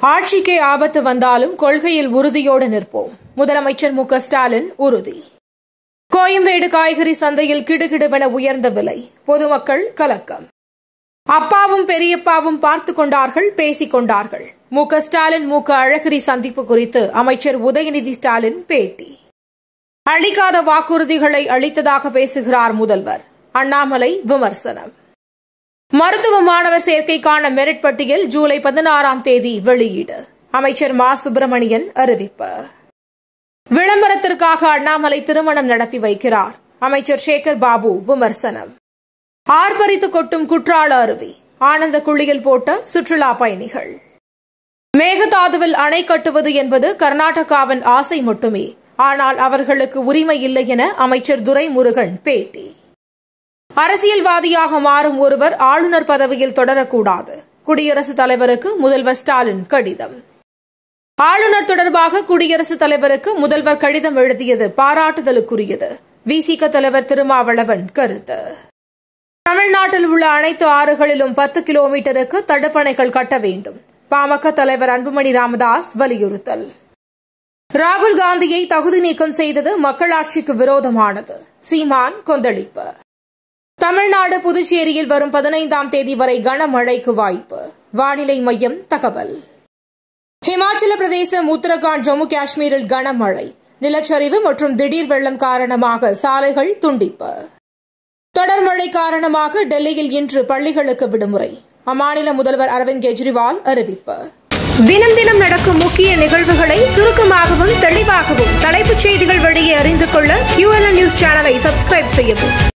ஆட்சிக்கே ஆபத்து வந்தாலும் கொள்கையில் உறுதியோடு நிற்போம் முதலமைச்சர் மு க ஸ்டாலின் உறுதி கோயம்பேடு காய்கறி சந்தையில் கிடுகிடுவென உயர்ந்த விலை பொதுமக்கள் கலக்கம் அப்பாவும் பெரியப்பாவும் பார்த்து கொண்டார்கள் பேசிக் கொண்டார்கள் மு க ஸ்டாலின் மு க அழகிரி சந்திப்பு குறித்து அமைச்சர் உதயநிதி ஸ்டாலின் பேட்டி அளிக்காத வாக்குறுதிகளை அளித்ததாக பேசுகிறார் முதல்வர் அண்ணாமலை விமர்சனம் மருத்துவ மாணவர் சேர்க்கைக்கான மெரிட் பட்டியல் ஜூலை பதினாறாம் தேதி வெளியீடு அமைச்சர் மா சுப்பிரமணியன் அறிவிப்பு விளம்பரத்திற்காக அண்ணாமலை திருமணம் நடத்தி வைக்கிறார் அமைச்சர் சேகர் பாபு விமர்சனம் ஆர்ப்பரித்து கொட்டும் குற்றால அருவி ஆனந்த குழியில் போட்ட சுற்றுலா பயணிகள் மேகதாதுவில் அணை கட்டுவது என்பது கர்நாடகாவின் ஆசை மட்டுமே ஆனால் அவர்களுக்கு உரிமை இல்லை என அமைச்சர் துரைமுருகன் பேட்டி அரசியல்வாதியாக மாறும் ஒருவர் ஆளுநர் பதவியில் தொடரக்கூடாது குடியரசுத் தலைவருக்கு முதல்வர் ஸ்டாலின் கடிதம் ஆளுநர் தொடர்பாக குடியரசுத் தலைவருக்கு முதல்வர் கடிதம் எழுதியது பாராட்டுதலுக்குரியது விசிக தலைவர் திருமாவளவன் கருத்து தமிழ்நாட்டில் உள்ள அனைத்து ஆறுகளிலும் பத்து கிலோமீட்டருக்கு தடுப்பணைகள் கட்ட வேண்டும் பாமக தலைவர் அன்புமணி ராமதாஸ் வலியுறுத்தல் ராகுல் காந்தியை தகுதி நீக்கம் செய்தது மக்களாட்சிக்கு விரோதமானது சீமான் கொந்தளிப்பு தமிழ்நாடு புதுச்சேரியில் வரும் பதினைந்தாம் தேதி வரை கனமழைக்கு வாய்ப்பு வானிலை மையம் தகவல் ஹிமாச்சல பிரதேசம் உத்தரகாண்ட் ஜம்மு காஷ்மீரில் கனமழை நிலச்சரிவு மற்றும் திடீர் வெள்ளம் காரணமாக சாலைகள் துண்டிப்பு தொடர் மழை காரணமாக டெல்லியில் இன்று பள்ளிகளுக்கு விடுமுறை அம்மாநில முதல்வர் அரவிந்த் கெஜ்ரிவால் அறிவிப்பு தினம் தினம் நடக்கும் முக்கிய நிகழ்வுகளை சுருக்கமாகவும் தெளிவாகவும் தலைப்புச் செய்திகள் வழியே அறிந்து கொள்ள QLN நியூஸ் சேனலை சப்ஸ்கிரைப் செய்யவும்